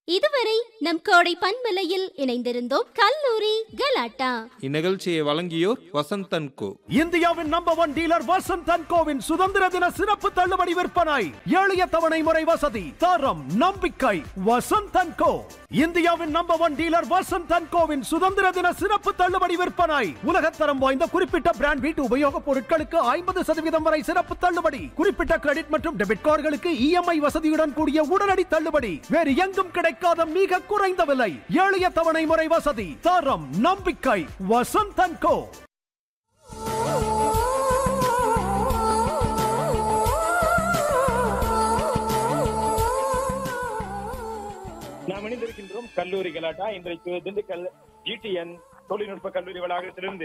இதுவரை நம் கோடை பண்பலையில் இணைந்திருந்தோம் கல்லூரி கலாட்டா இந்நிகழ்ச்சியை வழங்கியோர் வசந்தன் கோ இந்தியாவின் number one dealer Vasanth and கோவின் சுதந்திர தின சிறப்பு தள்ளுபடி விற்பனை எளிய தவணை முறை வசதி தரம் நம்பிக்கை வசந்த் அண்ட் கோ இந்தியாவின் number one dealer Vasanth and கோவின் சுதந்திர தின சிறப்பு தள்ளுபடி விற்பனை உலகத்தரம் வாய்ந்த குறிப்பிட்ட பிராண்ட் வீட்டு உபயோகப் பொருட்களுக்கு ஐம்பது சதவீதம் வரை சிறப்பு தள்ளுபடி குறிப்பிட்ட கிரெடிட் மற்றும் டெபிட் கார்டுகளுக்கு இஎம்ஐ வசதியுடன் கூடிய உடனடி தள்ளுபடி வேறு எங்கும் கிடைக்காத மிக குறைந்த விலை எளிய தவணை முறை வசதி தரம் நம்பிக்கை வசந்த் அண்ட் கோ நாம் இணைந்திருக்கின்றோம் கல்லூரி கலாட்டா இன்றைக்கு திண்டுக்கல் ஜிடிஎன் தொழில்நுட்ப கல்லூரி வளாகத்திலிருந்து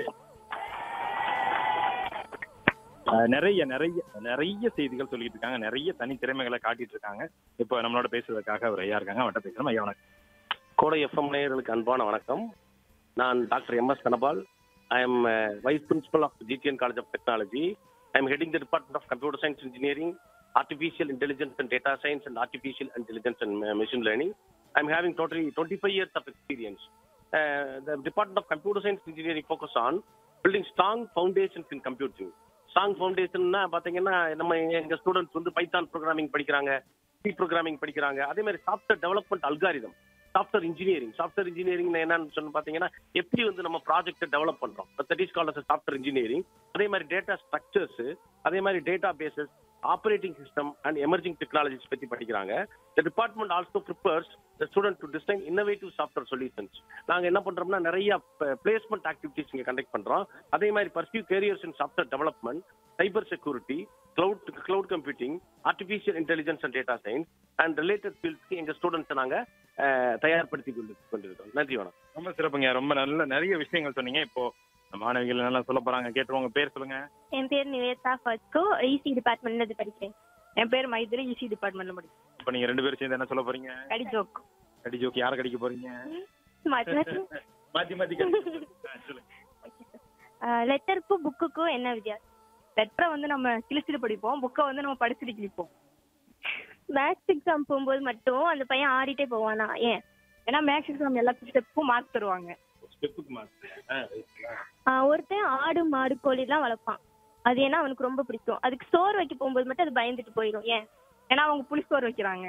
அஹ், நிறைய நிறைய நிறைய செய்திகள் சொல்லிட்டு இருக்காங்க நிறைய தனி திறமைகளை காட்டிட்டு இருக்காங்க இப்போ நம்மளோட பேசுவதற்காக ஒரு ஐயா இருக்காங்க அவட்ட பேசணும் ஐயா வணக்கம் கோடை எஃப்எம் நேயர்களுக்கு அன்பான வணக்கம் நான் doctor M S Dhanapal I am vice principal of GTN college of technology I am heading the department of computer science engineering artificial intelligence and data science and artificial intelligence and machine learning I am having totally twenty five years of experience the department of computer science engineering focus on building strong foundations in computing strong ஃபவுண்டேஷன்னா பார்த்தீங்கன்னா நம்ம எங்க students வந்து Python programming படிக்கிறாங்க C programming படிக்கிறாங்க அதே மாதிரி software development algorithm software engineering software engineering என்னன்னு சொல்லி பார்த்தீங்கன்னா எப்படி வந்து நம்ம ப்ராஜெக்ட்டை டெவலப் பண்றோம் that is called as software engineering அதே மாதிரி டேட்டா ஸ்ட்ரக்சர்ஸ் அதே மாதிரி databases operating system and emerging technologies பத்தி படிக்கிறாங்க the department also prepares the student to design innovative software solutions நாங்க என்ன பண்றோம்னா நிறைய பிளேஸ்மெண்ட் ஆக்டிவிட்டிஸ் இங்க கண்டக்ட் பண்றோம் அதே மாதிரி pursue careers in software development cyber security cloud cloud computing artificial intelligence and data science and related ஃபீல்ட்ஸ்க்கு எங்க ஸ்டூடெண்ட்ஸை நாங்க அஹ், தயார்படுத்தி கொண்டு கொண்டிருக்கோம் நன்றி வணக்கம் ரொம்ப சிறப்புங்க ரொம்ப நல்ல நிறைய விஷயங்கள் சொன்னீங்க இப்போ மாணவிகள் நல்லா சொல்ல போறாங்க கேட்டுருவாங்க பேர் சொல்லுங்க என் பேர் நிவேதா ஃபர்ஸ்ட்கோ இசி டிபார்ட்மெண்ட்ல இருந்து படிக்கிறேன் என் பேர் மைதிலி இசி டிபார்ட்மெண்ட்ல படிக்கிறேன் இப்போ நீங்க ரெண்டு பேரும் சேர்ந்து என்ன சொல்ல போறீங்க கடி ஜோக் கடி ஜோக் யாரை கடிக்க போறீங்க மாத்தி மாத்தி மாத்தி மாத்தி கடிக்க ஆ, சொல்லுங்க லெட்டருக்கும் புக்குக்கும் என்ன வித்தியாசம் லெட்டரை வந்து நம்ம கிழிச்சிட்டு படிப்போம் புக்கை வந்து நம்ம படிச்சுட்டு கிழிப்போம் மேத்ஸ் எக்ஸாம் போகும்போது மட்டும் அந்த பையன் ஆடிட்டே போவானா ஏன் ஏன்னா மேக்ஸ் எக்ஸாம் எல்லா ஸ்டெப்புக்கும் மார்க் தருவாங்க ஸ்டெப்புக்கு மாத்து ஆ, ஆஹ் ஒருத்தன் ஆடு மாடு கோழிலாம் வளர்ப்பான் அது ஏன்னா அவனுக்கு ரொம்ப பிடிக்கும் அதுக்கு சோறு வைக்க போகும்போது மட்டும் அது பயந்துட்டு போயிடும் ஏன் ஏன்னா அவங்க புளிசோறு வைக்கிறாங்க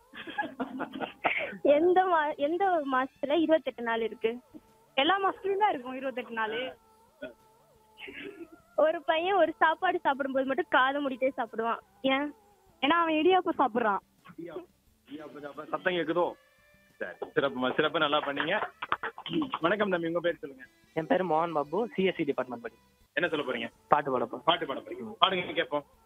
எந்த மா எந்த மாசத்துல இருபத்தெட்டு நாள் இருக்கு எல்லா மாசத்துலயும் தான் இருக்கும் இருபத்தெட்டு நாள் ஒரு பையன் ஒரு சாப்பாடு சாப்பிடும்போது மட்டும் காதை மூடிட்டே சாப்பிடுவான் ஏன் ஏன்னா அவன் இடியாப்பம் சாப்பிடுறான் ஐயா, கொஞ்சம் அப்ப சத்தம் கேக்குதோ சரி சிறப்பு சிறப்பு நல்லா பண்ணீங்க வணக்கம் தம்பி உங்க பேர் சொல்லுங்க என் பேர் மோகன் பாபு சிஎஸ்சி டிபார்ட்மெண்ட் படி என்ன சொல்ல போறீங்க பாட்டு பாடப்போம் பாட்டு பாட போறீங்க பாடுங்க கேட்போம்